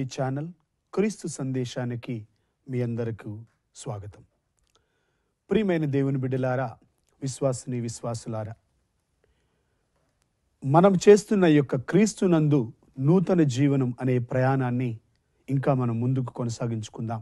channel క్రీస్తు సందేశానికి మీ అందరకు స్వాగతం ప్రియమైన దేవుని బిడ్డలారా విశ్వాసిని విశ్వాసులారా మనం చేస్తున్న ఈ యొక్క క్రీస్తునందు నూతన జీవనం అనే ప్రయాణాన్ని ఇంకా మనం ముందుకు కొనసాగించుకుందాం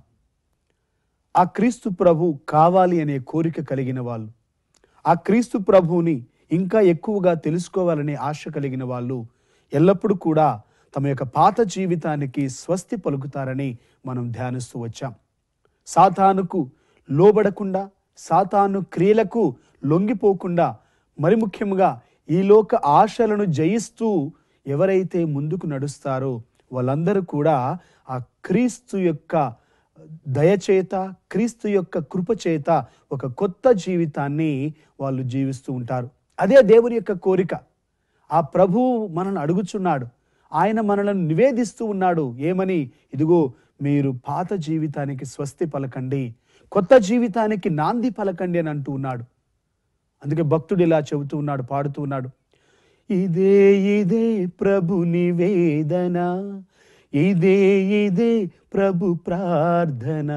ఆ క్రీస్తు ప్రభు కావాలి అనే కోరిక కలిగిన వాళ్ళు ఆ క్రీస్తు ప్రభువుని ఇంకా ఎక్కువగా తెలుసుకోవాలనే ఆశ కలిగిన వాళ్ళు ఎల్లప్పుడూ కూడా తమ యొక్క పాత జీవితానికి స్వస్తి పలుకుతారని మనం ధ్యానిస్తూ వచ్చాం సాతానుకు లోబడకుండా సాతాను క్రియలకు లొంగిపోకుండా మరి ముఖ్యంగా ఈ లోక ఆశలను జయిస్తూ ఎవరైతే ముందుకు నడుస్తారో వాళ్ళందరూ కూడా ఆ క్రీస్తు యొక్క దయచేత క్రీస్తు యొక్క కృపచేత ఒక కొత్త జీవితాన్ని వాళ్ళు జీవిస్తూ ఉంటారు అదే దేవుని యొక్క కోరిక ఆ ప్రభువు మనల్ని అడుగుచున్నాడు ఆయన మనలను నివేదిస్తూ ఉన్నాడు ఏమని ఇదిగో మీరు పాత జీవితానికి స్వస్తి పలకండి కొత్త జీవితానికి నాంది పలకండి అని అంటూ ఉన్నాడు అందుకే భక్తుడు ఇలా చెబుతూ ఉన్నాడు పాడుతూ ఉన్నాడు ఇదే ఇదే ప్రభు నివేదన ఇదే ఇదే ప్రభు ప్రార్థన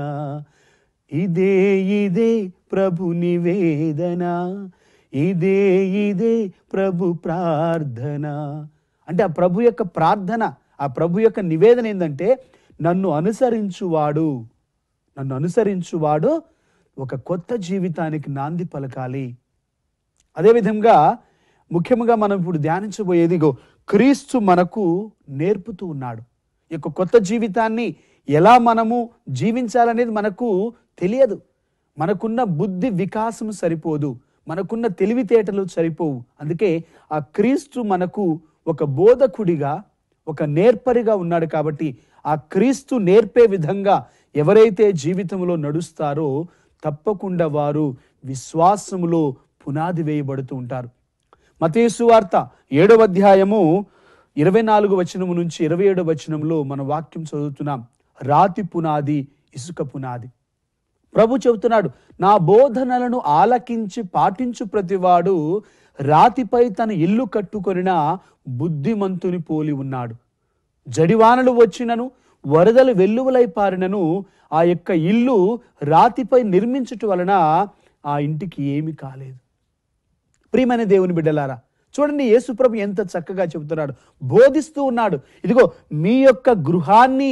ఇదే ఇదే ప్రభు నివేదన ఇదే ఇదే ప్రభు ప్రార్థన అంటే ఆ ప్రభు యొక్క ప్రార్థన ఆ ప్రభు యొక్క నివేదన ఏంటంటే నన్ను అనుసరించువాడు నన్ను అనుసరించువాడు ఒక కొత్త జీవితానికి నాంది పలకాలి అదేవిధంగా ముఖ్యంగా మనం ఇప్పుడు ధ్యానించబోయేది ఇగో క్రీస్తు మనకు నేర్పుతూ ఉన్నాడు ఈ యొక్క కొత్త జీవితాన్ని ఎలా మనము జీవించాలనేది మనకు తెలియదు మనకున్న బుద్ధి వికాసం సరిపోదు మనకున్న తెలివితేటలు సరిపోవు అందుకే ఆ క్రీస్తు మనకు ఒక బోధకుడిగా ఒక నేర్పరిగా ఉన్నాడు కాబట్టి ఆ క్రీస్తు నేర్పే విధంగా ఎవరైతే జీవితంలో నడుస్తారో తప్పకుండా వారు విశ్వాసములో పునాది వేయబడుతూ ఉంటారు మతేసు వార్త ఏడవ అధ్యాయము ఇరవై నాలుగు వచనము నుంచి ఇరవై ఏడవ వచనంలో మన వాక్యం చదువుతున్నాం రాతి పునాది ఇసుక పునాది ప్రభు చెబుతున్నాడు నా బోధనలను ఆలకించి పాటించు ప్రతివాడు రాతిపై తన ఇల్లు కట్టుకొనిన బుద్ధిమంతుని పోలి ఉన్నాడు జడివానలు వచ్చినను వరదలు వెల్లువలై పారినను ఆ యొక్క ఇల్లు రాతిపై నిర్మించుట వలన ఆ ఇంటికి ఏమీ కాలేదు ప్రియమైన దేవుని బిడ్డలారా చూడండి యేసుప్రభు ఎంత చక్కగా చెబుతున్నాడు బోధిస్తూ ఉన్నాడు ఇదిగో మీ యొక్క గృహాన్ని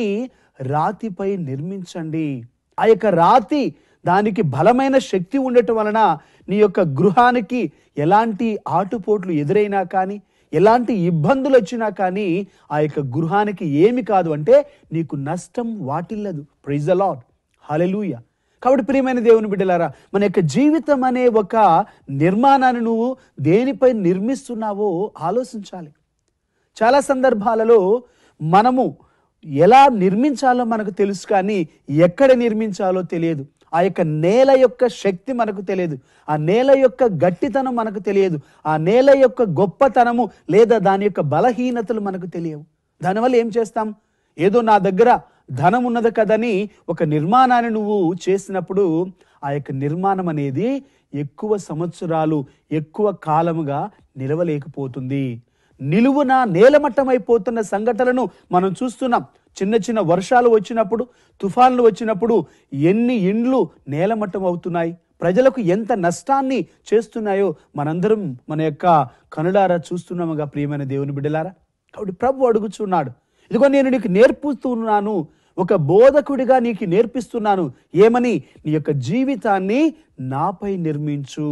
రాతిపై నిర్మించండి ఆ యొక్క రాతి దానికి బలమైన శక్తి ఉండటం వలన నీ యొక్క గృహానికి ఎలాంటి ఆటుపోట్లు ఎదురైనా కానీ ఎలాంటి ఇబ్బందులు వచ్చినా కానీ ఆ యొక్క గృహానికి ఏమి కాదు అంటే నీకు నష్టం వాటిల్లదు ప్రైజ్ ద లాడ్ హలెలూయ కాబట్టి ప్రియమైన దేవుని బిడ్డలారా మన యొక్క జీవితం అనే ఒక నిర్మాణాన్ని నువ్వు దేనిపై నిర్మిస్తున్నావో ఆలోచించాలి చాలా సందర్భాలలో మనము ఎలా నిర్మించాలో మనకు తెలుసు కానీ ఎక్కడ నిర్మించాలో తెలియదు ఆ యొక్క నేల యొక్క శక్తి మనకు తెలియదు ఆ నేల యొక్క గట్టితనం మనకు తెలియదు ఆ నేల యొక్క గొప్పతనము లేదా దాని యొక్క బలహీనతలు మనకు తెలియవు దానివల్ల ఏం చేస్తాం ఏదో నా దగ్గర ధనం ఉన్నది కదని ఒక నిర్మాణాన్ని నువ్వు చేసినప్పుడు ఆ యొక్క నిర్మాణం అనేది ఎక్కువ సంవత్సరాలు ఎక్కువ కాలముగా నిలవలేకపోతుంది నిలువున నేలమట్టమైపోతున్న సంఘటనలను మనం చూస్తున్నాం చిన్న చిన్న వర్షాలు వచ్చినప్పుడు తుఫాన్లు వచ్చినప్పుడు ఎన్ని ఇండ్లు నేలమట్టం అవుతున్నాయి ప్రజలకు ఎంత నష్టాన్ని చేస్తున్నాయో మనందరం మన యొక్క కనులారా చూస్తున్నాముగా ప్రియమైన దేవుని బిడ్డలారా కాబట్టి ప్రభు అడుగుచున్నాడు ఇదిగో నేను నీకు నేర్పుతున్నాను ఒక బోధకుడిగా నీకు నేర్పిస్తున్నాను ఏమని నీ యొక్క జీవితాన్ని నాపై నిర్మించు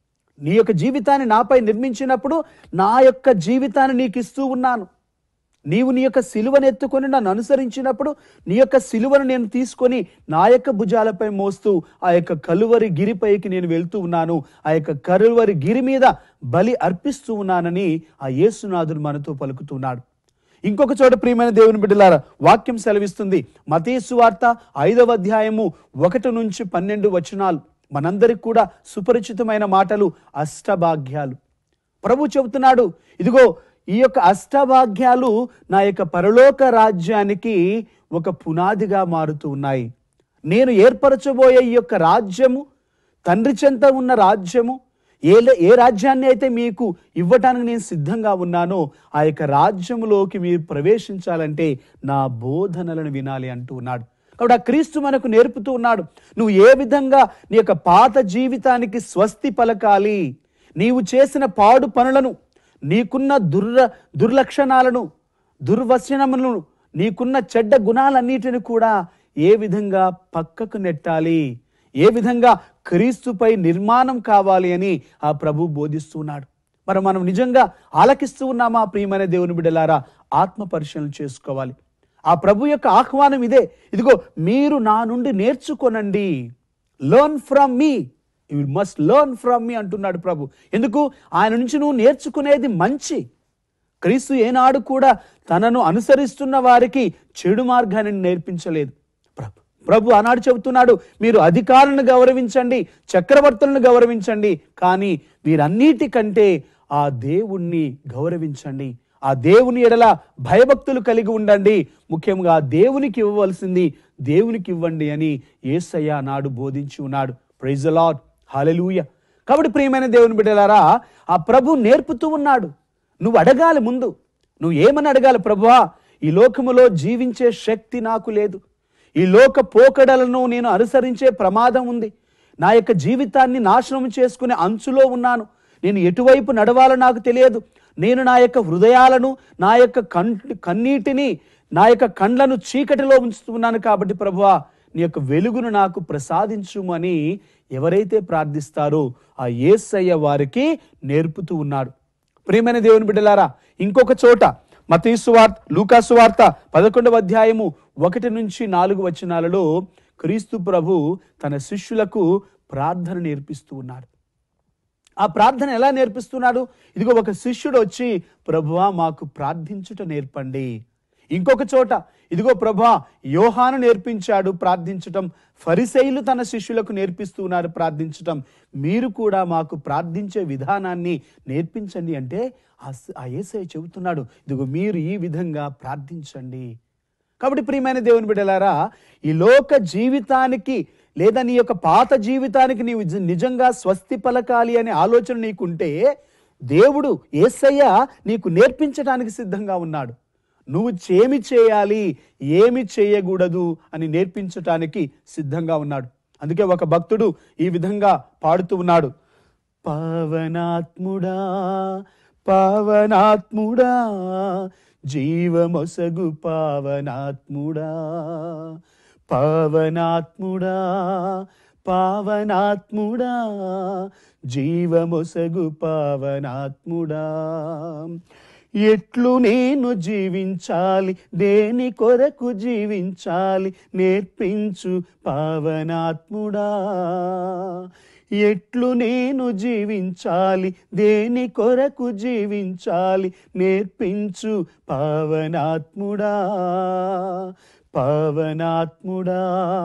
నీ యొక్క జీవితాన్ని నాపై నిర్మించినప్పుడు నా యొక్క జీవితాన్ని నీకు ఇస్తూ ఉన్నాను నీవు నీ యొక్క సిలువను ఎత్తుకొని నన్ను అనుసరించినప్పుడు నీ యొక్క సిలువను నేను తీసుకొని నా యొక్క భుజాలపై మోస్తూ ఆ యొక్క కలువరి గిరిపైకి నేను వెళ్తూ ఉన్నాను ఆ యొక్క కలువరి గిరి మీద బలి అర్పిస్తూ ఉన్నానని ఆ యేసునాథుడు మనతో పలుకుతున్నాడు ఇంకొక చోట ప్రియమైన దేవుని బిడ్డలారా వాక్యం సెలవిస్తుంది మతేసు వార్త ఐదవ అధ్యాయము ఒకటి నుంచి పన్నెండు వచనాలు మనందరికి కూడా సుపరిచితమైన మాటలు అష్టభాగ్యాలు ప్రభు చెబుతున్నాడు ఇదిగో ఈ యొక్క అష్టభాగ్యాలు నా యొక్క పరలోక రాజ్యానికి ఒక పునాదిగా మారుతూ ఉన్నాయి నేను ఏర్పరచబోయే ఈ యొక్క రాజ్యము తండ్రి చెంత ఉన్న రాజ్యము ఏ ఏ రాజ్యాన్ని అయితే మీకు ఇవ్వటానికి నేను సిద్ధంగా ఉన్నానో ఆ యొక్క రాజ్యములోకి మీరు ప్రవేశించాలంటే నా బోధనలను వినాలి అంటూ ఉన్నాడు కాబట్టి ఆ క్రీస్తు మనకు నేర్పుతూ ఉన్నాడు నువ్వు ఏ విధంగా నీ యొక్క పాత జీవితానికి స్వస్తి పలకాలి నీవు చేసిన పాడు పనులను నీకున్న దుర్ర దుర్లక్షణాలను దుర్వచనములను నీకున్న చెడ్డ గుణాలన్నిటిని కూడా ఏ విధంగా పక్కకు నెట్టాలి ఏ విధంగా క్రీస్తుపై నిర్మాణం కావాలి అని ఆ ప్రభు బోధిస్తున్నాడు మరి మనం నిజంగా ఆలకిస్తూ ఉన్నామా ప్రియమైన దేవుని బిడ్డలారా ఆత్మ పరిశీలన చేసుకోవాలి ఆ ప్రభు యొక్క ఆహ్వానం ఇదే ఇదిగో మీరు నా నుండి నేర్చుకొనండి learn from me you must learn from me అంటున్నాడు ప్రభు ఎందుకు ఆయన నుంచి నువ్వు నేర్చుకునేది మంచి క్రీస్తు ఏనాడు కూడా తనను అనుసరిస్తున్న వారికి చెడు మార్గాన్ని నేర్పించలేదు ప్రభు ప్రభు ఆనాడు చెబుతున్నాడు మీరు అధికారులను గౌరవించండి చక్రవర్తులను గౌరవించండి కానీ వీరన్నిటికంటే ఆ దేవుణ్ణి గౌరవించండి ఆ దేవుని ఎడల భయభక్తులు కలిగి ఉండండి ముఖ్యంగా ఆ దేవునికి ఇవ్వవలసింది దేవునికి ఇవ్వండి అని ఏసయ్య నాడు బోధించి ఉన్నాడు ప్రైజ్ లాడ్ హాలెలూయ కాబట్టి ప్రియమైన దేవుని బిడ్డలారా ఆ ప్రభు నేర్పుతూ ఉన్నాడు నువ్వు అడగాలి ముందు నువ్వు ఏమని అడగాలి ప్రభువా ఈ లోకములో జీవించే శక్తి నాకు లేదు ఈ లోక పోకడలను నేను అనుసరించే ప్రమాదం ఉంది నా యొక్క జీవితాన్ని నాశనం చేసుకునే అంచులో ఉన్నాను నేను ఎటువైపు నడవాలో నాకు తెలియదు నేను నా యొక్క హృదయాలను నా యొక్క కన్ కన్నీటిని నా యొక్క కండ్లను చీకటిలో ఉంచుతున్నాను కాబట్టి ప్రభువా నీ యొక్క వెలుగును నాకు ప్రసాదించుమని ఎవరైతే ప్రార్థిస్తారో ఆ యేసయ్య వారికి నేర్పుతూ ఉన్నాడు ప్రియమైన దేవుని బిడ్డలారా ఇంకొక చోట మతీసు వార్త లూకాసు వార్త పదకొండవ అధ్యాయము ఒకటి నుంచి నాలుగు వచనాలలో క్రీస్తు ప్రభు తన శిష్యులకు ప్రార్థన నేర్పిస్తూ ఉన్నాడు ఆ ప్రార్థన ఎలా నేర్పిస్తున్నాడు ఇదిగో ఒక శిష్యుడు వచ్చి ప్రభువా మాకు ప్రార్థించుట నేర్పండి ఇంకొక చోట ఇదిగో ప్రభా యోహాను నేర్పించాడు ప్రార్థించటం ఫరిసైలు తన శిష్యులకు నేర్పిస్తూ ఉన్నారు ప్రార్థించటం మీరు కూడా మాకు ప్రార్థించే విధానాన్ని నేర్పించండి అంటే ఆ స- ఆ యేసయ్య చెబుతున్నాడు ఇదిగో మీరు ఈ విధంగా ప్రార్థించండి కాబట్టి ప్రియమైన దేవుని బిడ్డలారా ఈ లోక జీవితానికి లేదా నీ యొక్క పాత జీవితానికి నీవు నిజ- నిజంగా స్వస్తి పలకాలి అనే ఆలోచన నీకుంటే దేవుడు ఏసయ్య నీకు నేర్పించడానికి సిద్ధంగా ఉన్నాడు నువ్వు చేమి చేయాలి ఏమి చేయకూడదు అని నేర్పించటానికి సిద్ధంగా ఉన్నాడు అందుకే ఒక భక్తుడు ఈ విధంగా పాడుతూ ఉన్నాడు పావనాత్ముడా పావనాత్ముడా జీవమొసగు పావనాత్ముడా పావనాత్ముడా పావనాత్ముడా జీవమొసగు పావనాత్ముడా ఎట్లు నేను జీవించాలి దేని కొరకు జీవించాలి నేర్పించు పావనాత్ముడా ఎట్లు నేను జీవించాలి దేని కొరకు జీవించాలి నేర్పించు పావనాత్ముడా పావనాత్ముడా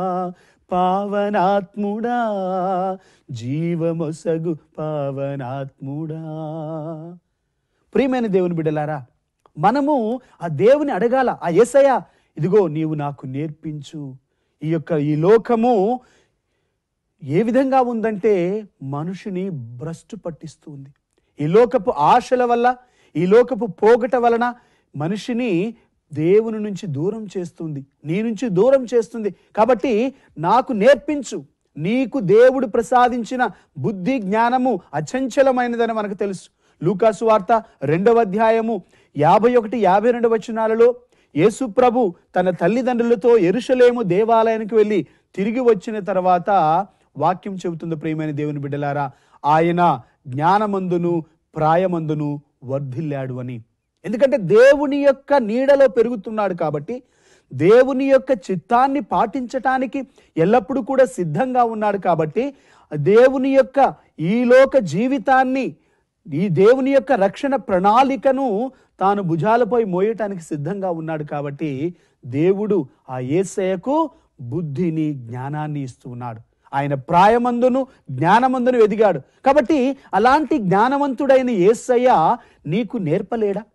పావనాత్ముడా జీవమొసగు పావనాత్ముడా ప్రియమైన దేవుని బిడ్డలారా మనము ఆ దేవుని అడగాల ఆ యేసయ్య ఇదిగో నీవు నాకు నేర్పించు ఈ యొక్క ఈ లోకము ఏ విధంగా ఉందంటే మనుషుని భ్రష్టు పట్టిస్తుంది ఈ లోకపు ఆశల వల్ల ఈ లోకపు పోగట వలన మనిషిని దేవుని నుంచి దూరం చేస్తుంది నీ నుంచి దూరం చేస్తుంది కాబట్టి నాకు నేర్పించు నీకు దేవుడు ప్రసాదించిన బుద్ధి జ్ఞానము అచంచలమైనదని మనకు తెలుసు లూకాసు వార్త రెండవ అధ్యాయము యాభై ఒకటి యాభై రెండు వచనాలలో యేసు ప్రభు తన తల్లిదండ్రులతో ఎరుషలేము దేవాలయానికి వెళ్ళి తిరిగి వచ్చిన తర్వాత వాక్యం చెబుతుంది ప్రియమైన దేవుని బిడ్డలారా ఆయన జ్ఞానమందును ప్రాయమందును వర్ధిల్లాడు అని ఎందుకంటే దేవుని యొక్క నీడలో పెరుగుతున్నాడు కాబట్టి దేవుని యొక్క చిత్తాన్ని పాటించటానికి ఎల్లప్పుడూ కూడా సిద్ధంగా ఉన్నాడు కాబట్టి దేవుని యొక్క ఈ లోక జీవితాన్ని ఈ దేవుని యొక్క రక్షణ ప్రణాళికను తాను భుజాలపై మోయటానికి సిద్ధంగా ఉన్నాడు కాబట్టి దేవుడు ఆ ఏసయ్యకు బుద్ధిని జ్ఞానాన్ని ఇస్తూ ఉన్నాడు ఆయన ప్రాయమందును జ్ఞానమందును ఎదిగాడు కాబట్టి అలాంటి జ్ఞానవంతుడైన ఏసయ్య నీకు నేర్పలేడా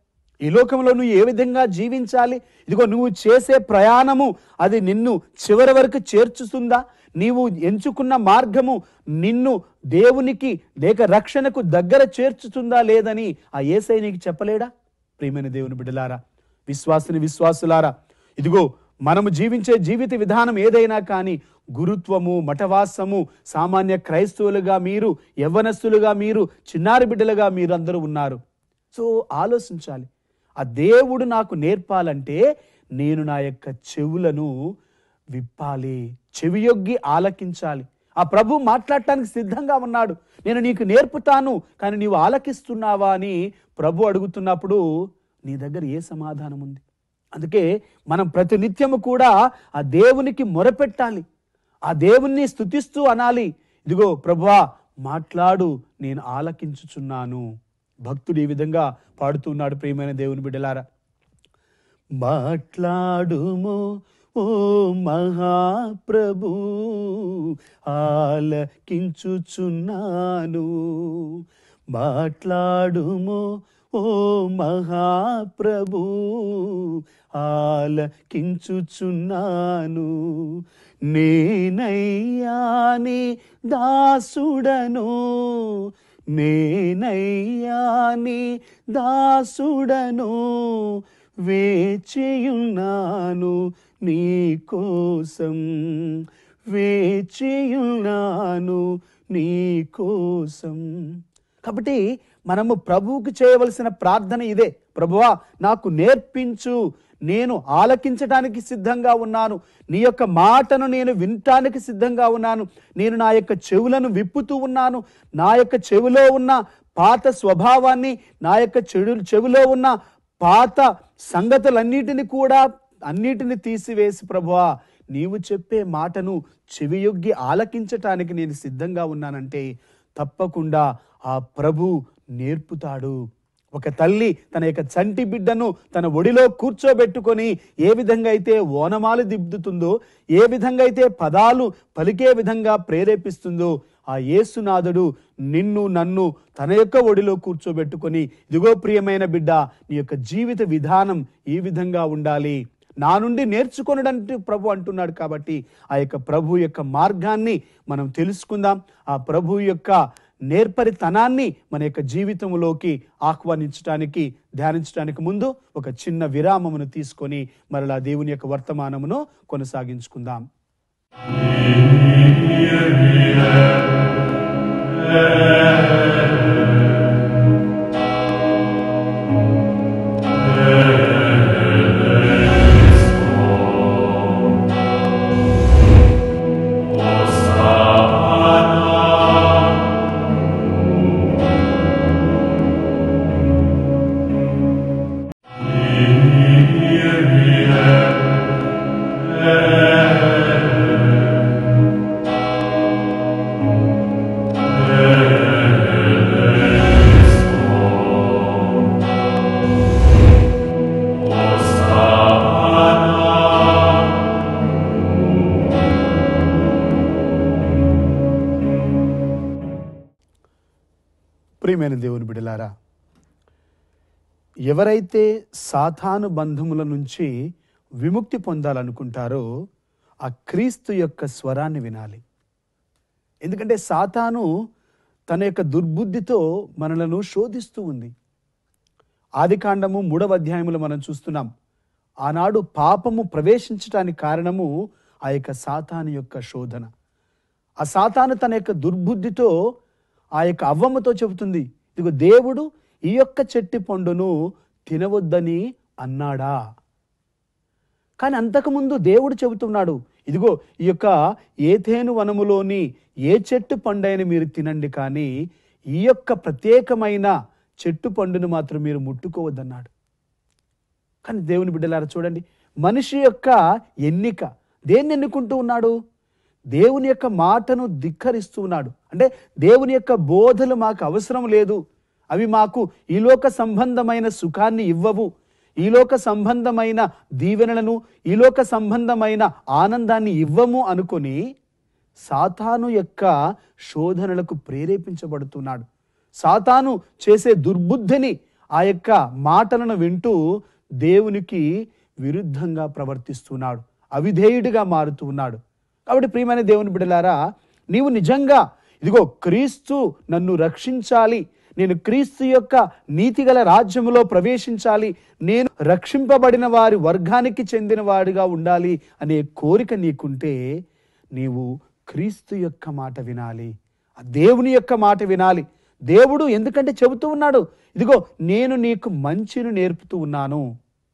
ఈ లోకంలో నువ్వు ఏ విధంగా జీవించాలి ఇదిగో నువ్వు చేసే ప్రయాణము అది నిన్ను చివరి వరకు చేర్చుతుందా నీవు ఎంచుకున్న మార్గము నిన్ను దేవునికి లేక రక్షణకు దగ్గర చేర్చుతుందా లేదని ఆ ఏసై నీకు చెప్పలేడా ప్రియమైన దేవుని బిడ్డలారా విశ్వాసుని విశ్వాసులారా ఇదిగో మనము జీవించే జీవిత విధానం ఏదైనా కానీ గురుత్వము మఠవాసము సామాన్య క్రైస్తవులుగా మీరు యవ్వనస్తులుగా మీరు చిన్నారి బిడ్డలుగా మీరందరూ ఉన్నారు సో ఆలోచించాలి ఆ దేవుడు నాకు నేర్పాలంటే నేను నా యొక్క చెవులను విప్పాలి చెవియొగ్గి ఆలకించాలి ఆ ప్రభు మాట్లాడటానికి సిద్ధంగా ఉన్నాడు నేను నీకు నేర్పుతాను కానీ నీవు ఆలకిస్తున్నావా అని ప్రభు అడుగుతున్నప్పుడు నీ దగ్గర ఏ సమాధానం ఉంది అందుకే మనం ప్రతి నిత్యము కూడా ఆ దేవునికి మొరపెట్టాలి ఆ దేవుణ్ణి స్తుతిస్తూ అనాలి ఇదిగో ప్రభువా మాట్లాడు నేను ఆలకించుచున్నాను భక్తుడు ఈ విధంగా పాడుతున్నాడు ప్రియమైన దేవుని బిడ్డలారా మాట్లాడుము ఓ మహాప్రభు ఆలకించుచున్నాను మాట్లాడుము ఓ మహాప్రభు ఆలకించుచున్నాను నేనయ్యాని దాసుడను నేనయ్యాని దాసుడను వేచియున్నాను నీ కోసం వేచియున్నాను నీ కోసం కాబట్టి మనము ప్రభువుకు చేయవలసిన ప్రార్థన ఇదే ప్రభువా నాకు నేర్పించు నేను ఆలకించటానికి సిద్ధంగా ఉన్నాను నీ యొక్క మాటను నేను వినటానికి సిద్ధంగా ఉన్నాను నేను నా యొక్క చెవులను విప్పుతూ ఉన్నాను నా యొక్క చెవిలో ఉన్న పాత స్వభావాన్ని నా యొక్క చెడు చెవిలో ఉన్న పాత సంగతులన్నిటిని కూడా అన్నిటిని తీసివేసి ప్రభువా నీవు చెప్పే మాటను చెవియొగ్గి ఆలకించటానికి నేను సిద్ధంగా ఉన్నానంటే తప్పకుండా ఆ ప్రభు నేర్పుతాడు ఒక తల్లి తన యొక్క చంటి బిడ్డను తన ఒడిలో కూర్చోబెట్టుకొని ఏ విధంగా అయితే ఓనమాలు దిద్దుతుందో ఏ విధంగా అయితే పదాలు పలికే విధంగా ప్రేరేపిస్తుందో ఆ యేసునాథుడు నిన్ను నన్ను తన యొక్క ఒడిలో కూర్చోబెట్టుకొని ఇదిగో ప్రియమైన బిడ్డ నీ యొక్క జీవిత విధానం ఈ విధంగా ఉండాలి నా నుండి నేర్చుకొనడంటూ ప్రభు అంటున్నాడు కాబట్టి ఆ యొక్క ప్రభు యొక్క మార్గాన్ని మనం తెలుసుకుందాం ఆ ప్రభు యొక్క నేర్పరితనాన్ని మన యొక్క జీవితంలోకి ఆహ్వానించడానికి ధ్యానించడానికి ముందు ఒక చిన్న విరామమును తీసుకొని మరలా దేవుని యొక్క వర్తమానమును కొనసాగించుకుందాం ప్రియమైన దేవుని బిడలారా ఎవరైతే సాతాను బంధముల నుంచి విముక్తి పొందాలనుకుంటారో ఆ క్రీస్తు యొక్క స్వరాన్ని వినాలి ఎందుకంటే సాతాను తన యొక్క దుర్బుద్ధితో మనలను శోధిస్తూ ఉంది ఆదికాండము మూడవ అధ్యాయములో మనం చూస్తున్నాం ఆనాడు పాపము ప్రవేశించటానికి కారణము ఆ యొక్క సాతాను యొక్క శోధన ఆ సాతాను తన యొక్క దుర్బుద్ధితో ఆ యొక్క అవ్వమ్మతో చెబుతుంది ఇదిగో దేవుడు ఈ యొక్క చెట్టి పండును తినవద్దని అన్నాడా కానీ అంతకుముందు దేవుడు చెబుతున్నాడు ఇదిగో ఈ యొక్క ఏథేను వనములోని ఏ చెట్టు పండైన మీరు తినండి కానీ ఈ యొక్క ప్రత్యేకమైన చెట్టు పండును మాత్రం మీరు ముట్టుకోవద్దన్నాడు కానీ దేవుని బిడ్డలారా చూడండి మనిషి యొక్క ఎన్నిక దేన్ని ఎన్నుకుంటూ ఉన్నాడు దేవుని యొక్క మాటను ధిక్కరిస్తూ ఉన్నాడు అంటే దేవుని యొక్క బోధలు మాకు అవసరం లేదు అవి మాకు ఈ లోక సంబంధమైన సుఖాన్ని ఇవ్వవు ఈ లోక సంబంధమైన దీవెనలను ఈ లోక సంబంధమైన ఆనందాన్ని ఇవ్వము అనుకొని సాతాను యొక్క శోధనలకు ప్రేరేపించబడుతున్నాడు సాతాను చేసే దుర్బుద్ధిని ఆ యొక్క మాటలను వింటూ దేవునికి విరుద్ధంగా ప్రవర్తిస్తున్నాడు అవిధేయుడిగా మారుతూ ఉన్నాడు కాబట్టి ప్రియమైన దేవుని బిడ్డలారా నీవు నిజంగా ఇదిగో క్రీస్తు నన్ను రక్షించాలి నేను క్రీస్తు యొక్క నీతిగల రాజ్యములో ప్రవేశించాలి నేను రక్షింపబడిన వారి వర్గానికి చెందిన వాడిగా ఉండాలి అనే కోరిక నీకుంటే నీవు క్రీస్తు యొక్క మాట వినాలి ఆ దేవుని యొక్క మాట వినాలి దేవుడు ఎందుకంటే చెబుతూ ఉన్నాడు ఇదిగో నేను నీకు మంచిని నేర్పుతూ ఉన్నాను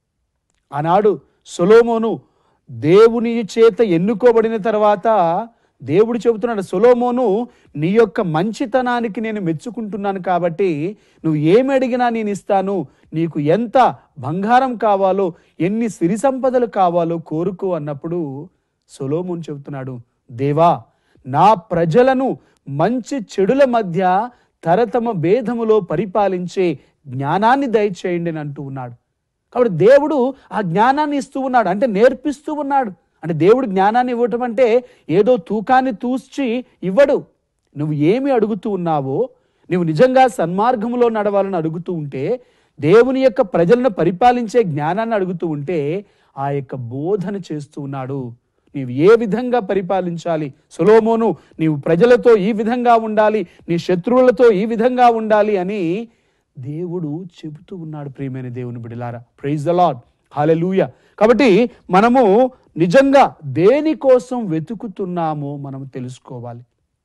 ఆనాడు సొలోమోను దేవుని చేత ఎన్నుకోబడిన తర్వాత దేవుడు చెబుతున్నాడు సొలోమోను నీ యొక్క మంచితనానికి నేను మెచ్చుకుంటున్నాను కాబట్టి నువ్వు ఏమి అడిగినా నేను ఇస్తాను నీకు ఎంత బంగారం కావాలో ఎన్ని సిరి సంపదలు కావాలో కోరుకో అన్నప్పుడు సొలోమోను చెబుతున్నాడు దేవా నా ప్రజలను మంచి చెడుల మధ్య తరతమ భేదములో పరిపాలించే జ్ఞానాన్ని దయచేయండి అని అంటూ ఉన్నాడు కాబట్టి దేవుడు ఆ జ్ఞానాన్ని ఇస్తూ ఉన్నాడు అంటే నేర్పిస్తూ ఉన్నాడు అంటే దేవుడు జ్ఞానాన్ని ఇవ్వటం అంటే ఏదో తూకాన్ని తూచి ఇవ్వడు నువ్వు ఏమి అడుగుతూ ఉన్నావో నువ్వు నిజంగా సన్మార్గంలో నడవాలని అడుగుతూ ఉంటే దేవుని యొక్క ప్రజలను పరిపాలించే జ్ఞానాన్ని అడుగుతూ ఉంటే ఆ యొక్క బోధన చేస్తూ ఉన్నాడు నీవు ఏ విధంగా పరిపాలించాలి సొలోమోను నీవు ప్రజలతో ఈ విధంగా ఉండాలి నీ శత్రువులతో ఈ విధంగా ఉండాలి అని దేవుడు చెబుతూ ఉన్నాడు ప్రియమైన దేవుని బిడిలారా ప్రైజ్ ద లాడ్ హాలెలూయ కాబట్టి మనము నిజంగా దేనికోసం వెతుకుతున్నామో మనం తెలుసుకోవాలి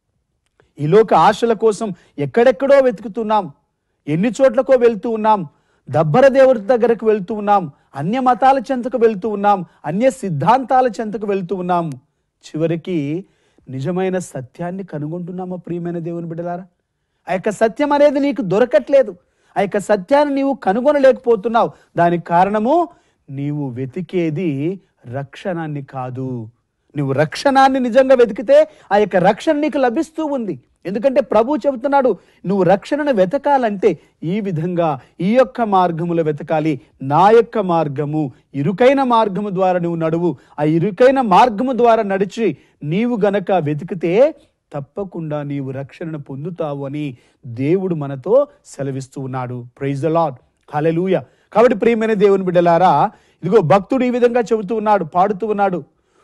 ఈ లోక ఆశల కోసం ఎక్కడెక్కడో వెతుకుతున్నాం ఎన్ని చోట్లకో వెళ్తూ ఉన్నాం దబ్బర దేవుడి దగ్గరకు వెళ్తూ ఉన్నాం అన్య మతాల చెంతకు వెళ్తూ ఉన్నాం అన్య సిద్ధాంతాల చెంతకు వెళ్తూ ఉన్నాం చివరికి నిజమైన సత్యాన్ని కనుగొంటున్నామా ప్రియమైన దేవుని బిడ్డలారా ఆ యొక్క సత్యం అనేది నీకు దొరకట్లేదు ఆ యొక్క సత్యాన్ని నీవు కనుగొనలేకపోతున్నావు దానికి కారణము నీవు వెతికేది రక్షణాన్ని కాదు నువ్వు రక్షణాన్ని నిజంగా వెతికితే ఆ యొక్క రక్షణ నీకు లభిస్తూ ఉంది ఎందుకంటే ప్రభు చెబుతున్నాడు నువ్వు రక్షణను వెతకాలంటే ఈ విధంగా ఈ యొక్క మార్గములో వెతకాలి నా యొక్క మార్గము ఇరుకైన మార్గము ద్వారా నువ్వు నడువు ఆ ఇరుకైన మార్గము ద్వారా నడిచి నీవు గనక వెతికితే తప్పకుండా నీవు రక్షణను పొందుతావు అని దేవుడు మనతో సెలవిస్తూ ఉన్నాడు ప్రైజ్ ద లాడ్ హలెలూయ కాబట్టి ప్రియమైన దేవుని బిడ్డలారా ఇదిగో భక్తుడు ఈ విధంగా చెబుతూ ఉన్నాడు పాడుతూ ఉన్నాడు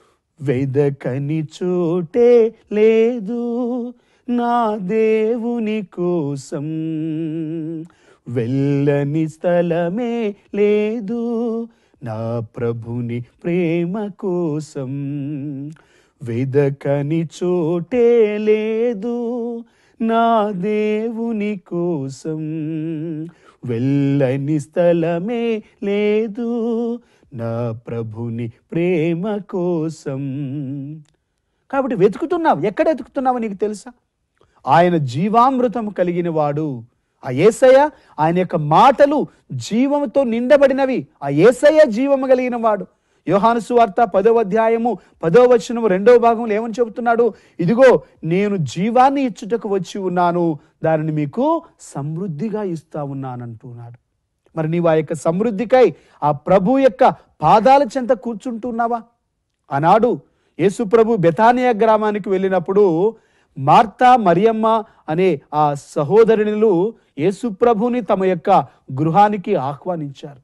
వెదకని చోటే లేదు నా దేవుని కోసం వెళ్ళని స్థలమే లేదు నా ప్రభుని ప్రేమ కోసం వెదకని చోటే లేదు నా దేవుని కోసం వెళ్ళని స్థలమే లేదు నా ప్రభుని ప్రేమ కోసం కాబట్టి వెతుకుతున్నావు ఎక్కడ వెతుకుతున్నావో నీకు తెలుసా ఆయన జీవామృతం కలిగిన వాడు ఆ ఏసయ్య ఆయన యొక్క మాటలు జీవముతో నిండబడినవి ఆ ఏసయ్య జీవము కలిగిన వాడు యోహాను సువార్త పదవ అధ్యాయము పదవ వచనము రెండవ భాగంలో ఏమని చెబుతున్నాడు ఇదిగో నేను జీవాన్ని ఇచ్చుటకు వచ్చి ఉన్నాను దానిని మీకు సమృద్ధిగా ఇస్తా ఉన్నానంటున్నాడు మరి నీవు ఆ యొక్క సమృద్ధికై ఆ ప్రభు యొక్క పాదాల చెంత కూర్చుంటున్నావా ఆనాడు యేసు ప్రభు బెతానియా గ్రామానికి వెళ్ళినప్పుడు మార్తా మరియమ్మ అనే ఆ సహోదరునిలు యేసు ప్రభుని తమ యొక్క గృహానికి ఆహ్వానించారు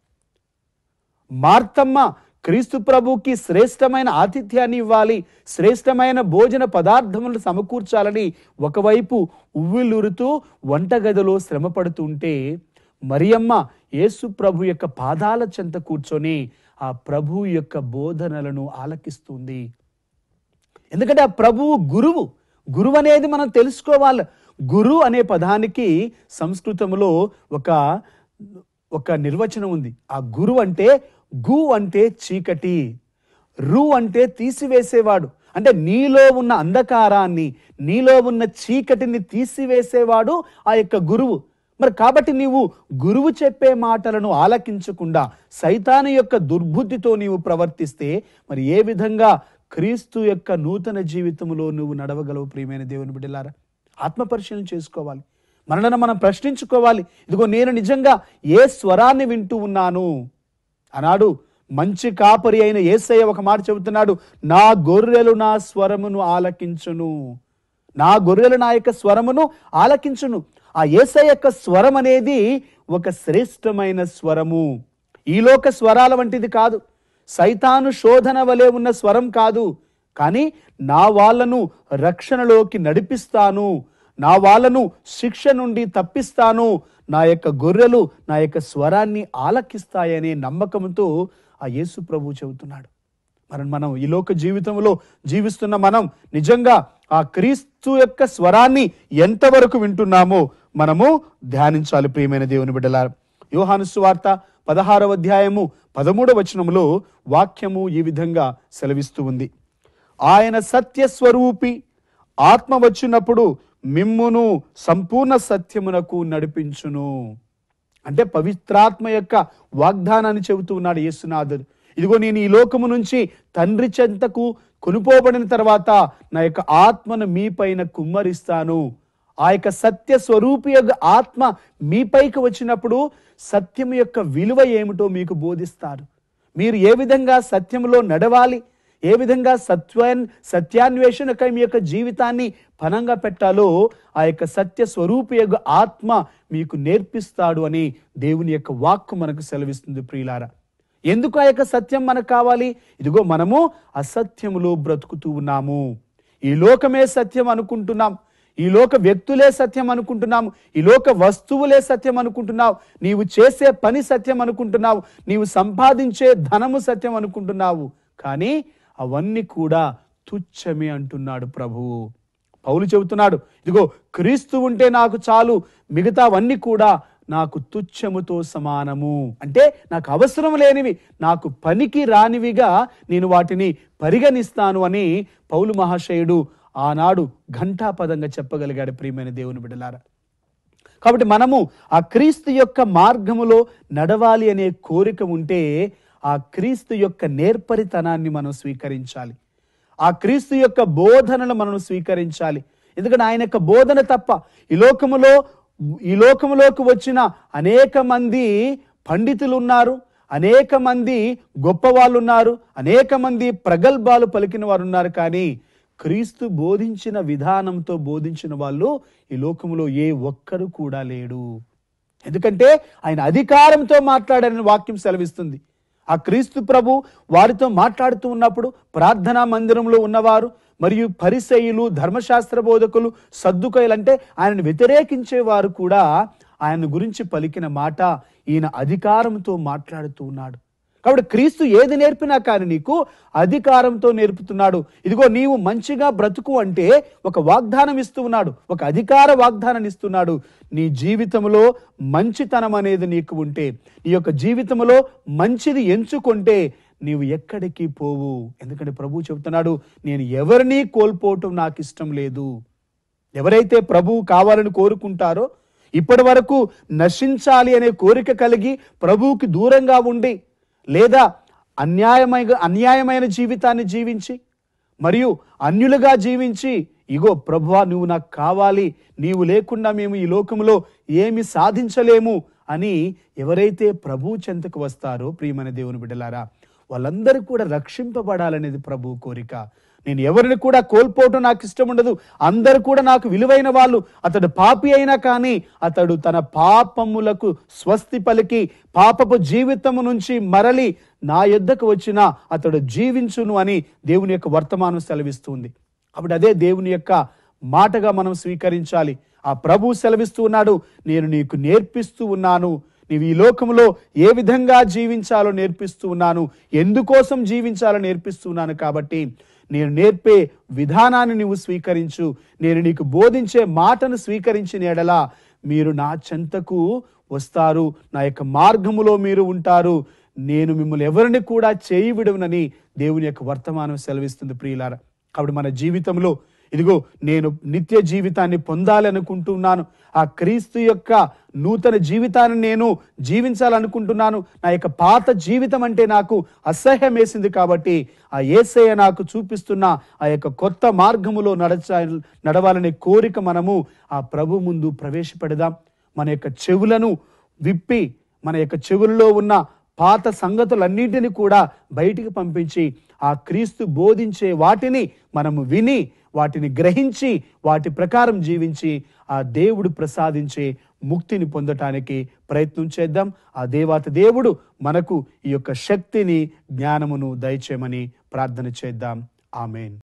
మార్తమ్మ క్రీస్తు ప్రభుకి శ్రేష్టమైన ఆతిథ్యాన్ని ఇవ్వాలి శ్రేష్టమైన భోజన పదార్థములను సమకూర్చాలని ఒకవైపు ఉవ్విల్లురుతూ వంటగదిలో శ్రమ పడుతుంటే మరియమ్మ యేసు ప్రభు యొక్క పాదాల చెంత కూర్చొని ఆ ప్రభు యొక్క బోధనలను ఆలకిస్తుంది ఎందుకంటే ఆ ప్రభువు గురువు గురువు అనేది మనం తెలుసుకోవాలి గురు అనే పదానికి సంస్కృతంలో ఒక ఒక నిర్వచనం ఉంది ఆ గురు అంటే గు అంటే చీకటి రు అంటే తీసివేసేవాడు అంటే నీలో ఉన్న అంధకారాన్ని నీలో ఉన్న చీకటిని తీసివేసేవాడు ఆ యొక్క గురువు మరి కాబట్టి నీవు గురువు చెప్పే మాటలను ఆలకించకుండా సైతాను యొక్క దుర్బుద్ధితో నీవు ప్రవర్తిస్తే మరి ఏ విధంగా క్రీస్తు యొక్క నూతన జీవితంలో నువ్వు నడవగలవు ప్రియమైన దేవుని బిడ్డలారా ఆత్మ పరిశీలన చేసుకోవాలి మనలను మనం ప్రశ్నించుకోవాలి ఇదిగో నేను నిజంగా ఏ స్వరాన్ని వింటూ ఉన్నాను అన్నాడు మంచి కాపరి అయిన ఏసయ్య ఒక మాట చెబుతున్నాడు నా గొర్రెలు నా స్వరమును ఆలకించును నా గొర్రెలు నా యొక్క స్వరమును ఆలకించును ఆ ఏసై యొక్క స్వరం అనేది ఒక శ్రేష్టమైన స్వరము ఈ లోక స్వరాల వంటిది కాదు సైతాను శోధన వలె ఉన్న స్వరం కాదు కానీ నా వాళ్ళను రక్షణలోకి నడిపిస్తాను నా వాళ్ళను శిక్ష నుండి తప్పిస్తాను నా యొక్క గొర్రెలు నా యొక్క స్వరాన్ని ఆలకిస్తాయనే నమ్మకంతో ఆ యేసు ప్రభు చెబుతున్నాడు మరి మనం ఈ లోక జీవితంలో జీవిస్తున్న మనం నిజంగా ఆ క్రీస్తు యొక్క స్వరాన్ని ఎంతవరకు వింటున్నామో మనము ధ్యానించాలి ప్రియమైన దేవుని బిడ్డలారా యోహాను సువార్త పదహారవ అధ్యాయము పదమూడవ వచనములో వాక్యము ఈ విధంగా సెలవిస్తూ ఉంది ఆయన సత్యస్వరూపి ఆత్మ వచ్చినప్పుడు మిమ్మును సంపూర్ణ సత్యమునకు నడిపించును అంటే పవిత్రాత్మ యొక్క వాగ్దానాన్ని చెబుతూ ఉన్నాడు యేసునాథుడు ఇదిగో నేను ఈ లోకము నుంచి తండ్రి చెంతకు కొనుపోబడిన తర్వాత నా యొక్క ఆత్మను మీ పైన కుమ్మరిస్తాను ఆ యొక్క సత్య స్వరూపి యొక్క ఆత్మ మీపైకి వచ్చినప్పుడు సత్యం యొక్క విలువ ఏమిటో మీకు బోధిస్తారు మీరు ఏ విధంగా సత్యంలో నడవాలి ఏ విధంగా సత్వాన్ సత్యాన్వేషణకై మీ యొక్క జీవితాన్ని పనంగా పెట్టాలో ఆ యొక్క సత్య స్వరూపి యొక్క ఆత్మ మీకు నేర్పిస్తాడు అని దేవుని యొక్క వాక్కు మనకు సెలవిస్తుంది ప్రియులారా ఎందుకు ఆ యొక్క సత్యం మనకు కావాలి ఇదిగో మనము అసత్యములో బ్రతుకుతూ ఉన్నాము ఈ లోకమే సత్యం అనుకుంటున్నాం ఈ లోక వ్యక్తులే సత్యం అనుకుంటున్నాము ఈ లోక వస్తువులే సత్యం అనుకుంటున్నావు నీవు చేసే పని సత్యం అనుకుంటున్నావు నీవు సంపాదించే ధనము సత్యం అనుకుంటున్నావు కానీ అవన్నీ కూడా తుచ్చమే అంటున్నాడు ప్రభువు పౌలు చెబుతున్నాడు ఇదిగో క్రీస్తు ఉంటే నాకు చాలు మిగతావన్నీ కూడా నాకు తుచ్చముతో సమానము అంటే నాకు అవసరం లేనివి నాకు పనికి రానివిగా నేను వాటిని పరిగణిస్తాను అని పౌలు మహాశయుడు ఆనాడు ఘంటాపదంగా చెప్పగలిగాడు ప్రియమైన దేవుని బిడ్డలారా కాబట్టి మనము ఆ క్రీస్తు యొక్క మార్గములో నడవాలి అనే కోరిక ఉంటే ఆ క్రీస్తు యొక్క నేర్పరితనాన్ని మనం స్వీకరించాలి ఆ క్రీస్తు యొక్క బోధనలు మనం స్వీకరించాలి ఎందుకంటే ఆయన యొక్క బోధన తప్ప ఈ లోకములో ఈ లోకములోకి వచ్చిన అనేక మంది పండితులు ఉన్నారు అనేక మంది గొప్ప వాళ్ళు ఉన్నారు అనేక మంది ప్రగల్భాలు పలికిన వారు ఉన్నారు కానీ క్రీస్తు బోధించిన విధానంతో బోధించిన వాళ్ళు ఈ లోకములో ఏ ఒక్కరు కూడా లేడు ఎందుకంటే ఆయన అధికారంతో మాట్లాడారని వాక్యం సెలవిస్తుంది ఆ క్రీస్తు ప్రభు వారితో మాట్లాడుతూ ఉన్నప్పుడు ప్రార్థనా మందిరంలో ఉన్నవారు మరియు పరిసయులు ధర్మశాస్త్ర బోధకులు సద్దుకయులు అంటే ఆయనను వ్యతిరేకించే వారు కూడా ఆయన గురించి పలికిన మాట ఈయన అధికారంతో మాట్లాడుతూ ఉన్నాడు కాబట్టి క్రీస్తు ఏది నేర్పినా కానీ నీకు అధికారంతో నేర్పుతున్నాడు ఇదిగో నీవు మంచిగా బ్రతుకు అంటే ఒక వాగ్దానం ఇస్తూ ఉన్నాడు ఒక అధికార వాగ్దానాన్ని ఇస్తున్నాడు నీ జీవితంలో మంచితనం అనేది నీకు ఉంటే నీ యొక్క జీవితంలో మంచిది ఎంచుకుంటే నీవు ఎక్కడికి పోవు ఎందుకంటే ప్రభు చెబుతున్నాడు నేను ఎవరినీ కోల్పోవటం నాకు ఇష్టం లేదు ఎవరైతే ప్రభువు కావాలని కోరుకుంటారో ఇప్పటి వరకు నశించాలి అనే కోరిక కలిగి ప్రభువుకి దూరంగా ఉండి లేదా అన్యాయమైన అన్యాయమైన జీవితాన్ని జీవించి మరియు అన్యులుగా జీవించి ఇగో ప్రభువా నువ్వు నాకు కావాలి నీవు లేకుండా మేము ఈ లోకంలో ఏమి సాధించలేము అని ఎవరైతే ప్రభు చెంతకు వస్తారో ప్రియమైన దేవుని బిడ్డలారా వాళ్ళందరూ కూడా రక్షింపబడాలనేది ప్రభు కోరిక నేను ఎవరిని కూడా కోల్పోవటం నాకు ఇష్టం ఉండదు అందరు కూడా నాకు విలువైన వాళ్ళు అతడు పాపి అయినా కానీ అతడు తన పాపములకు స్వస్తి పలికి పాపపు జీవితము నుంచి మరలి నా యొద్దకు వచ్చిన అతడు జీవించును అని దేవుని యొక్క వర్తమానం సెలవిస్తుంది కాబట్టి అదే దేవుని యొక్క మాటగా మనం స్వీకరించాలి ఆ ప్రభు సెలవిస్తూ ఉన్నాడు నేను నీకు నేర్పిస్తూ ఉన్నాను నీవు ఈ లోకంలో ఏ విధంగా జీవించాలో నేర్పిస్తూ ఉన్నాను ఎందుకోసం జీవించాలో నేర్పిస్తూ ఉన్నాను కాబట్టి నేను నేర్పే విధానాన్ని నువ్వు స్వీకరించు నేను నీకు బోధించే మాటను స్వీకరించిన ఎడలా మీరు నా చెంతకు వస్తారు నా యొక్క మార్గములో మీరు ఉంటారు నేను మిమ్మల్ని ఎవరిని కూడా చేయి విడవనని దేవుని యొక్క వర్తమానం సెలవిస్తుంది ప్రియులారా కాబట్టి మన జీవితంలో ఇదిగో నేను నిత్య జీవితాన్ని పొందాలనుకుంటున్నాను ఆ క్రీస్తు యొక్క నూతన జీవితాన్ని నేను జీవించాలనుకుంటున్నాను నా యొక్క పాత జీవితం అంటే నాకు అసహ్యం వేసింది కాబట్టి ఆ ఏసయ్య నాకు చూపిస్తున్న ఆ యొక్క కొత్త మార్గములో నడచ నడవాలనే కోరిక మనము ఆ ప్రభు ముందు ప్రవేశపెడదాం మన యొక్క చెవులను విప్పి మన యొక్క చెవుల్లో ఉన్న పాత సంగతులన్నింటినీ కూడా బయటికి పంపించి ఆ క్రీస్తు బోధించే వాటిని మనము విని వాటిని గ్రహించి వాటి ప్రకారం జీవించి ఆ దేవుడు ప్రసాదించే ముక్తిని పొందటానికి ప్రయత్నం చేద్దాం ఆ దేవాత దేవుడు మనకు ఈ యొక్క శక్తిని జ్ఞానమును దయచేయమని ప్రార్థన చేద్దాం ఆమెన్